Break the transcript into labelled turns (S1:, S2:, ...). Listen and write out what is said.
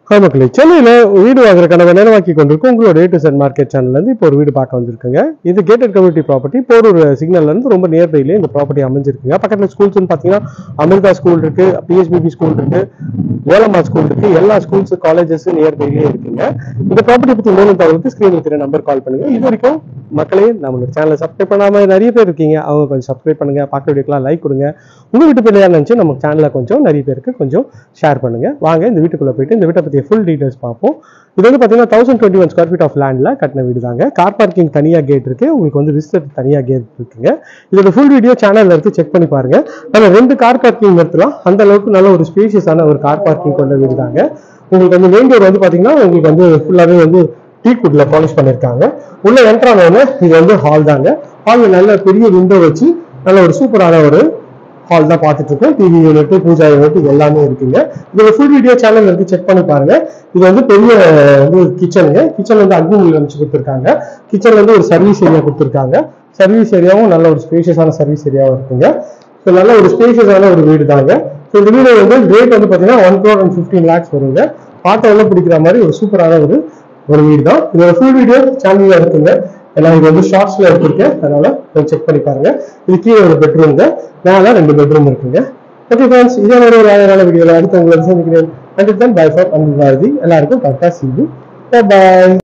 S1: மக்களே சென்னையில் வீடு வாங்குற கனவை நினைவாக்கி கொண்டிருக்கும் உங்களோட ஏ டு செட் மார்க்கெட் சேனல்லேருந்து இப்போ ஒரு வீடு பார்க்க வந்திருக்குங்க இது கேட்டட் கம்யூனிட்டி ப்ராப்பர்ட்டி போரூர் சிக்னல்ல இருந்து ரொம்ப நியர்பைலேயே இந்த ப்ராப்பர்ட்டி அமைஞ்சிருக்குங்க பக்கத்தில் ஸ்கூல்ஸ்னு பார்த்தீங்கன்னா அமிர்தா ஸ்கூல் இருக்கு பிஎஸ்பிபி ஸ்கூல் இருக்கு வேலம்மா ஸ்கூல் இருக்கு எல்லா ஸ்கூல்ஸ் காலேஜஸ் நியர்பைலேயே இருக்குங்க இந்த ப்ராப்பர்ட்டி பற்றி மேலும் தகவலுக்கு ஸ்க்ரீனில் இருக்கிற நம்பர் கால் பண்ணுங்க இது வரைக்கும் மக்களே நம்மளோட சேனலை சப்ஸ்கிரைப் பண்ணாம நிறைய பேர் இருக்கீங்க அவங்க கொஞ்சம் சப்ஸ்கிரைப் பண்ணுங்க பார்க்குற வீடியோக்கெல்லாம் லைக் கொடுங்க உங்க வீட்டு பிள்ளையா நினச்சி நம்ம சேனலை கொஞ்சம் நிறைய பேருக்கு கொஞ்சம் ஷேர் பண்ணுங்க வாங்க இந்த வீட்டுக்குள்ள போயிட்டு இந்த வீட்டை பற்றிய ஃபுல் டீடைல்ஸ் பார்ப்போம் இது வந்து பார்த்தீங்கன்னா thousand twenty one square feet of லேண்டில் கட்டின வீடு தாங்க கார் பார்க்கிங் தனியாக கேட் இருக்கு உங்களுக்கு வந்து விசிட்டர் தனியாக கேட் இருக்குங்க இதோட ஃபுல் வீடியோ சேனல்ல இருக்கு செக் பண்ணி பாருங்க நம்ம ரெண்டு கார் பார்க்கிங் நிறுத்தலாம் அந்த அளவுக்கு நல்ல ஒரு ஸ்பேஷியஸான ஒரு கார் பார்க்கிங் கொண்ட வீடு தாங்க உங்களுக்கு வந்து மெயின் டோர் வந்து பார்த்தீங்கன்னா உங்களுக்கு வந்து ஃபுல்லாகவே வந்து டீ குட்ல பாலிஷ் பண்ணியிருக்காங்க உள்ள என்ட்ரானோன்னு இது வந்து ஹால் தாங்க ஹாலில் நல்ல பெரிய விண்டோ வச்சு நல்ல ஒரு சூப்பரான ஒரு ஹால் தான் பார்த்துட்டு இருக்கோம் டிவி யூனிட் பூஜா யூனிட் இது எல்லாமே இருக்குங்க இதோட ஃபுல் வீடியோ சேனல் இருக்கு செக் பண்ணி பாருங்க இது வந்து பெரிய வந்து கிச்சனுங்க கிச்சன் வந்து அக்னி அமைச்சு கொடுத்துருக்காங்க கிச்சன்ல வந்து ஒரு சர்வீஸ் ஏரியா கொடுத்துருக்காங்க சர்வீஸ் ஏரியாவும் நல்ல ஒரு ஸ்பேஷியஸான சர்வீஸ் ஏரியாவும் இருக்குங்க ஸோ நல்ல ஒரு ஸ்பேஷியஸான ஒரு வீடு தாங்க ஸோ இந்த வீடு வந்து ரேட் வந்து பார்த்தீங்கன்னா one crore and fifteen lakhs வருங்க பார்த்த எல்லாம் பிடிக்கிற மாதிரி ஒரு சூப்பரான ஒரு ஒரு வீடு தான் இதோட ஃபுல் வீடியோ சேனல்ல இருக்குங்க எல்லாம் இது வந்து ஷார்ட்ஸ்ல எடுத்திருக்கேன் அதனால செக் பண்ணி பாருங்க இது கீழே ஒரு பெட்ரூம்ங்க மேல ரெண்டு பெட்ரூம் இருக்குங்க ஓகே ஃப்ரெண்ட்ஸ் இதே மாதிரி ஒரு அழகான வீடியோவில் அடுத்து உங்களை சந்திக்கிறேன் அண்ட் தென் பை ஃபார் அன்பு பாரதி எல்லாருக்கும் கரெக்டாக செய்யும் பாய்